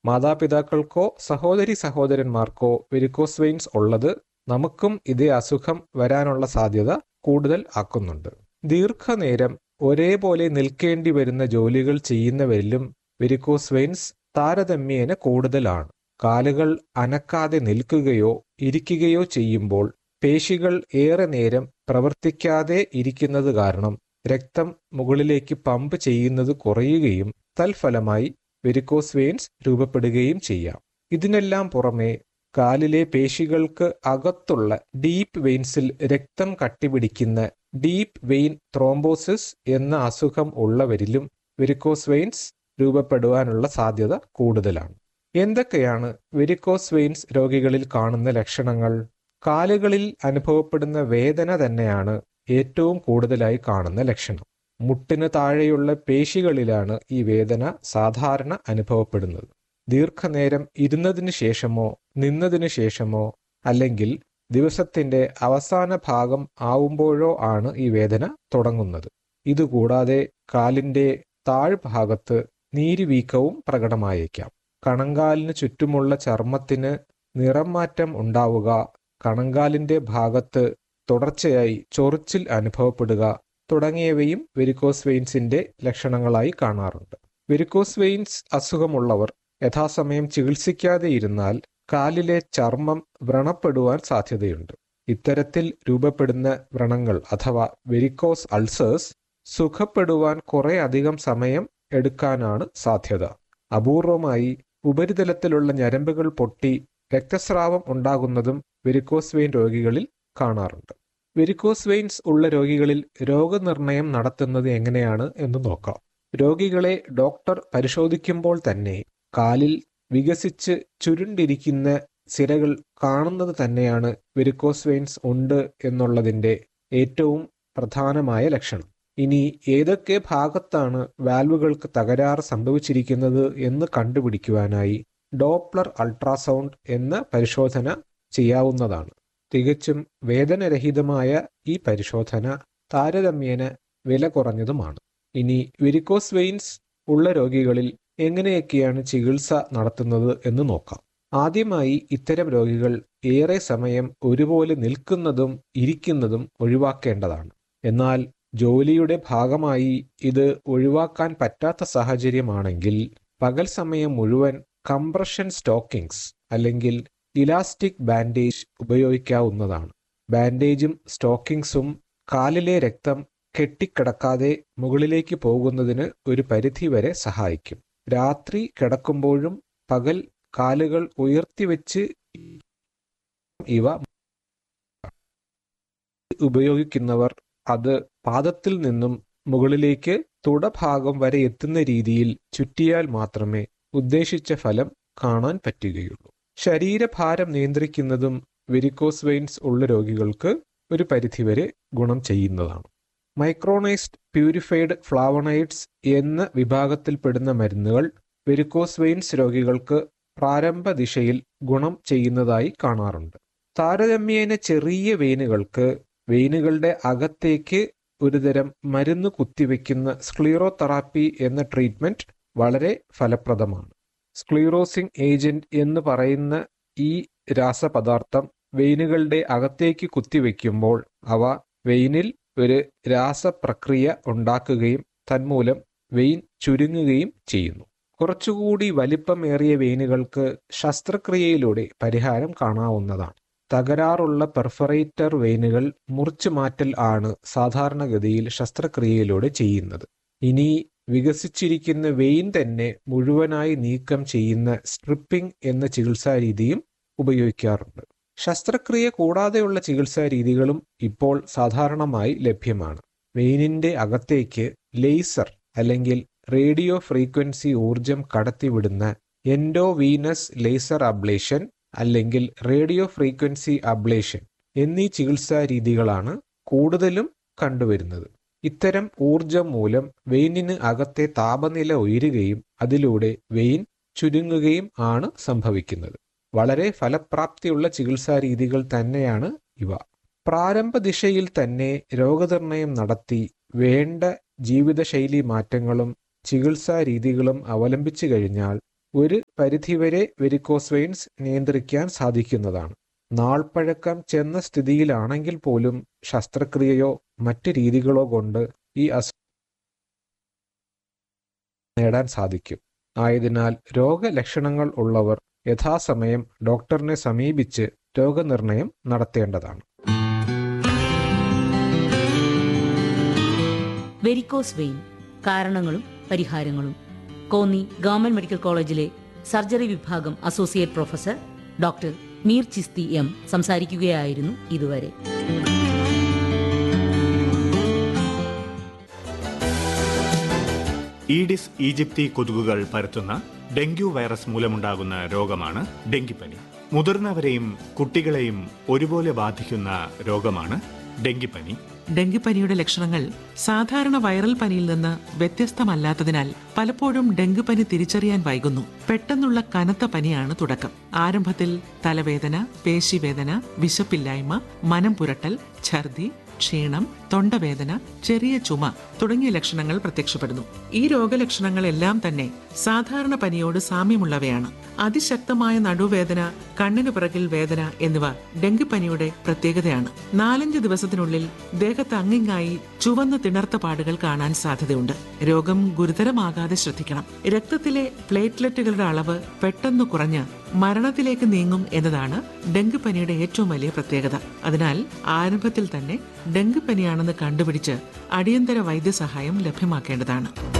മാതാപിതാക്കൾക്കോ സഹോദരി സഹോദരന്മാർക്കോ varicose veins ഉള്ളത് നമുക്കും ഇതേ അസുഖം വരാനുള്ള സാധ്യത കൂടുതൽ ആക്കുന്നുണ്ട് ദീർഘനേരം ഒരേപോലെ നിൽക്കേണ്ടി വരുന്ന ജോലികൾ ചെയ്യുന്നവരിലും വെരിക്കോസ് വെയിൻസ് താരതമ്യേന കൂടുതലാണ് കാലുകൾ അനക്കാതെ നിൽക്കുകയോ ഇരിക്കുകയോ ചെയ്യുമ്പോൾ പേശികൾ ഏറെ നേരം പ്രവർത്തിക്കാതെ ഇരിക്കുന്നത് കാരണം രക്തം മുകളിലേക്ക് പമ്പ് ചെയ്യുന്നത് കുറയുകയും തൽഫലമായി വെരിക്കോസ് വെയിൻസ് രൂപപ്പെടുകയും ചെയ്യാം ഇതിനെല്ലാം പുറമെ കാലിലെ പേശികൾക്ക് അകത്തുള്ള ഡീപ്പ് വെയിൻസിൽ രക്തം കട്ടിപിടിക്കുന്ന ഡീപ്പ് വെയിൻ ത്രോംബോസിസ് എന്ന അസുഖം ഉള്ളവരിലും വെരിക്കോസ് വെയിൻസ് രൂപപ്പെടുവാനുള്ള സാധ്യത കൂടുതലാണ് എന്തൊക്കെയാണ് വെരിക്കോസ് വെയിൻസ് രോഗികളിൽ കാണുന്ന ലക്ഷണങ്ങൾ കാലുകളിൽ അനുഭവപ്പെടുന്ന വേദന തന്നെയാണ് ഏറ്റവും കൂടുതലായി കാണുന്ന ലക്ഷണം മുട്ടിന് താഴെയുള്ള പേശികളിലാണ് ഈ വേദന സാധാരണ അനുഭവപ്പെടുന്നത് ദീർഘനേരം ഇരുന്നതിന് ശേഷമോ നിന്നതിന് ശേഷമോ അല്ലെങ്കിൽ ദിവസത്തിന്റെ അവസാന ഭാഗം ആവുമ്പോഴോ ആണ് ഈ വേദന തുടങ്ങുന്നത് ഇതുകൂടാതെ കാലിന്റെ താഴ്ഭാഗത്ത് നീരുവീക്കവും പ്രകടമായേക്കാം കണങ്കാലിന് ചുറ്റുമുള്ള ചർമ്മത്തിന് നിറം മാറ്റം ഉണ്ടാവുക കണങ്കാലിന്റെ ഭാഗത്ത് തുടർച്ചയായി ചൊറിച്ചിൽ അനുഭവപ്പെടുക തുടങ്ങിയവയും വെരിക്കോസ് വെയിൻസിന്റെ ലക്ഷണങ്ങളായി കാണാറുണ്ട് വെരിക്കോസ് വെയിൻസ് അസുഖമുള്ളവർ യഥാസമയം ചികിത്സിക്കാതെ ഇരുന്നാൽ കാലിലെ ചർമ്മം വ്രണപ്പെടുവാൻ സാധ്യതയുണ്ട് ഇത്തരത്തിൽ രൂപപ്പെടുന്ന വ്രണങ്ങൾ അഥവാ വെരിക്കോസ് അൾസേഴ്സ് സുഖപ്പെടുവാൻ കുറെ അധികം സമയം എടുക്കാനാണ് സാധ്യത അപൂർവമായി ഉപരിതലത്തിലുള്ള ഞരമ്പുകൾ പൊട്ടി രക്തസ്രാവം ഉണ്ടാകുന്നതും വെരിക്കോസ് വെയിൻ രോഗികളിൽ കാണാറുണ്ട് വെരിക്കോസ് വെയിൻസ് ഉള്ള രോഗികളിൽ രോഗനിർണയം നടത്തുന്നത് എങ്ങനെയാണ് എന്ന് നോക്കാം രോഗികളെ ഡോക്ടർ പരിശോധിക്കുമ്പോൾ തന്നെ കാലിൽ വികസിച്ച് ചുരുണ്ടിരിക്കുന്ന സിരകൾ കാണുന്നത് തന്നെയാണ് വെരിക്കോസ് വെയിൻസ് ഉണ്ട് എന്നുള്ളതിന്റെ ഏറ്റവും പ്രധാനമായ ലക്ഷണം ഇനി ഏതൊക്കെ ഭാഗത്താണ് വാൽവുകൾക്ക് തകരാറ് സംഭവിച്ചിരിക്കുന്നത് എന്ന് കണ്ടുപിടിക്കുവാനായി ഡോപ്ലർ അൾട്രാസൗണ്ട് എന്ന പരിശോധന ചെയ്യാവുന്നതാണ് തികച്ചും വേദനരഹിതമായ ഈ പരിശോധന താരതമ്യേന വില കുറഞ്ഞതുമാണ് ഇനി വെരിക്കോസ് വെയിൻസ് ഉള്ള രോഗികളിൽ എങ്ങനെയൊക്കെയാണ് ചികിത്സ നടത്തുന്നത് എന്ന് നോക്കാം ആദ്യമായി ഇത്തരം രോഗികൾ ഏറെ സമയം ഒരുപോലെ നിൽക്കുന്നതും ഇരിക്കുന്നതും ഒഴിവാക്കേണ്ടതാണ് എന്നാൽ ജോലിയുടെ ഭാഗമായി ഇത് ഒഴിവാക്കാൻ പറ്റാത്ത സാഹചര്യമാണെങ്കിൽ പകൽ സമയം മുഴുവൻ കംപ്രഷൻ സ്റ്റോക്കിംഗ്സ് അല്ലെങ്കിൽ ഇലാസ്റ്റിക് ബാൻഡേജ് ഉപയോഗിക്കാവുന്നതാണ് ബാൻഡേജും സ്റ്റോക്കിംഗ്സും കാലിലെ രക്തം കെട്ടിക്കിടക്കാതെ മുകളിലേക്ക് പോകുന്നതിന് ഒരു പരിധിവരെ സഹായിക്കും രാത്രി കിടക്കുമ്പോഴും പകൽ കാലുകൾ ഉയർത്തിവെച്ച് ഇവ ഉപയോഗിക്കുന്നവർ അത് പാദത്തിൽ നിന്നും മുകളിലേക്ക് തുടഭാഗം വരെ എത്തുന്ന രീതിയിൽ ചുറ്റിയാൽ മാത്രമേ ഉദ്ദേശിച്ച ഫലം കാണാൻ പറ്റുകയുള്ളൂ ശരീരഭാരം നിയന്ത്രിക്കുന്നതും വെരിക്കോസ് വെയിൻസ് ഉള്ള രോഗികൾക്ക് ഒരു പരിധിവരെ ഗുണം ചെയ്യുന്നതാണ് മൈക്രോണൈസ്ഡ് പ്യൂരിഫൈഡ് ഫ്ലാവണൈഡ്സ് എന്ന വിഭാഗത്തിൽപ്പെടുന്ന മരുന്നുകൾ വെരിക്കോസ് വെയിൻസ് രോഗികൾക്ക് പ്രാരംഭ ദിശയിൽ ഗുണം ചെയ്യുന്നതായി കാണാറുണ്ട് താരതമ്യേന ചെറിയ വെയിനുകൾക്ക് വെയിനുകളുടെ അകത്തേക്ക് ഒരുതരം മരുന്ന് കുത്തിവെക്കുന്ന സ്ക്ലീറോതെറാപ്പി എന്ന ട്രീറ്റ്മെന്റ് വളരെ ഫലപ്രദമാണ് സ്ക്ലീറോസിംഗ് ഏജന്റ് എന്ന് പറയുന്ന ഈ രാസപദാർത്ഥം വെയിനുകളുടെ അകത്തേക്ക് കുത്തിവെക്കുമ്പോൾ അവ വെയിനിൽ ഒരു രാസപ്രക്രിയ ഉണ്ടാക്കുകയും തന്മൂലം വെയിൻ ചുരുങ്ങുകയും ചെയ്യുന്നു കുറച്ചുകൂടി വലിപ്പമേറിയ വെയിനുകൾക്ക് ശസ്ത്രക്രിയയിലൂടെ പരിഹാരം കാണാവുന്നതാണ് തകരാറുള്ള പെർഫറേറ്റർ വെയിനുകൾ മുറിച്ചു മാറ്റൽ ആണ് സാധാരണഗതിയിൽ ശസ്ത്രക്രിയയിലൂടെ ചെയ്യുന്നത് ഇനി വികസിച്ചിരിക്കുന്ന വെയിൻ തന്നെ മുഴുവനായി നീക്കം ചെയ്യുന്ന സ്ട്രിപ്പിംഗ് എന്ന ചികിത്സാ രീതിയും ഉപയോഗിക്കാറുണ്ട് ശസ്ത്രക്രിയ കൂടാതെയുള്ള ചികിത്സാ രീതികളും ഇപ്പോൾ സാധാരണമായി ലഭ്യമാണ് വെയിനിന്റെ അകത്തേക്ക് ലേസർ അല്ലെങ്കിൽ റേഡിയോ ഫ്രീക്വൻസി ഊർജം കടത്തിവിടുന്ന എൻഡോവീനസ് ലേസർ അബ്ലേഷൻ അല്ലെങ്കിൽ റേഡിയോ ഫ്രീക്വൻസി അബ്ലേഷൻ എന്നീ ചികിത്സാ രീതികളാണ് കൂടുതലും കണ്ടുവരുന്നത് ഇത്തരം ഊർജം മൂലം വെയിനിന് അകത്തെ താപനില ഉയരുകയും അതിലൂടെ വെയിൻ ചുരുങ്ങുകയും ആണ് സംഭവിക്കുന്നത് വളരെ ഫലപ്രാപ്തിയുള്ള ചികിത്സാ രീതികൾ തന്നെയാണ് ഇവ പ്രാരംഭ ദിശയിൽ തന്നെ രോഗനിർണയം നടത്തി വേണ്ട ജീവിതശൈലി മാറ്റങ്ങളും ചികിത്സാ രീതികളും അവലംബിച്ചു കഴിഞ്ഞാൽ ഒരു പരിധിവരെ വെരിക്കോസ് വെയിൻസ് നിയന്ത്രിക്കാൻ സാധിക്കുന്നതാണ് നാൾപ്പഴക്കം ചെന്ന സ്ഥിതിയിലാണെങ്കിൽ പോലും ശസ്ത്രക്രിയയോ മറ്റ് രീതികളോ കൊണ്ട് ഈ അസു നേടാൻ സാധിക്കും ആയതിനാൽ രോഗലക്ഷണങ്ങൾ ഉള്ളവർ യഥാസമയം ഡോക്ടറിനെ സമീപിച്ച് രോഗനിർണയം നടത്തേണ്ടതാണ് വെരിക്കോസ് വെയിൻ കാരണങ്ങളും പരിഹാരങ്ങളും കോന്നി ഗവൺമെന്റ് മെഡിക്കൽ കോളേജിലെ സർജറി വിഭാഗം associate professor doctor Mir Chishti M സംസാരിക്കുകയായിരുന്നു ഇതുവരെ ഈഡിസ് ഈജിപ്തി കൊതുകുകൾ പരത്തുന്ന ഡെങ്കു വൈറസ് മൂലമുണ്ടാകുന്ന രോഗമാണ് ഡെങ്കിപ്പനി മുതിർന്നവരെയും കുട്ടികളെയും ഒരുപോലെ ബാധിക്കുന്ന രോഗമാണ് ഡെങ്കിപ്പനി ഡെങ്കിപ്പനിയുടെ ലക്ഷണങ്ങൾ സാധാരണ വൈറൽ പനിയിൽ നിന്ന് വ്യത്യസ്തമല്ലാത്തതിനാൽ പലപ്പോഴും ഡെങ്കിപ്പനി തിരിച്ചറിയാൻ വൈകുന്നു പെട്ടെന്നുള്ള കനത്ത പനിയാണ് തുടക്കം ആരംഭത്തിൽ തലവേദന പേശിവേദന വിശപ്പില്ലായ്മ മനം പുരട്ടൽ ഛർദി ക്ഷീണം തൊണ്ടവേദന ചെറിയ ചുമ തുടങ്ങിയ ലക്ഷണങ്ങൾ പ്രത്യക്ഷപ്പെടുന്നു ഈ രോഗലക്ഷണങ്ങളെല്ലാം തന്നെ സാധാരണ പനിയോട് സാമ്യമുള്ളവയാണ് അതിശക്തമായ നടുവേദന കണ്ണിനു പിറകിൽ വേദന എന്നിവ ഡെങ്കിപ്പനിയുടെ പ്രത്യേകതയാണ് നാലഞ്ച് ദിവസത്തിനുള്ളിൽ ദേഹത്ത് അങ്ങിങ്ങായി ചുവന്ന തിണർത്ത പാടുകൾ കാണാൻ സാധ്യതയുണ്ട് രോഗം ഗുരുതരമാകാതെ ശ്രദ്ധിക്കണം രക്തത്തിലെ പ്ലേറ്റ്ലെറ്റുകളുടെ അളവ് പെട്ടെന്ന് കുറഞ്ഞ് മരണത്തിലേക്ക് നീങ്ങും എന്നതാണ് ഡെങ്കിപ്പനിയുടെ ഏറ്റവും വലിയ പ്രത്യേകത അതിനാൽ ആരംഭത്തിൽ തന്നെ ഡെങ്കിപ്പനിയാണെന്ന് കണ്ടുപിടിച്ച് അടിയന്തര വൈദ്യസഹായം ലഭ്യമാക്കേണ്ടതാണ്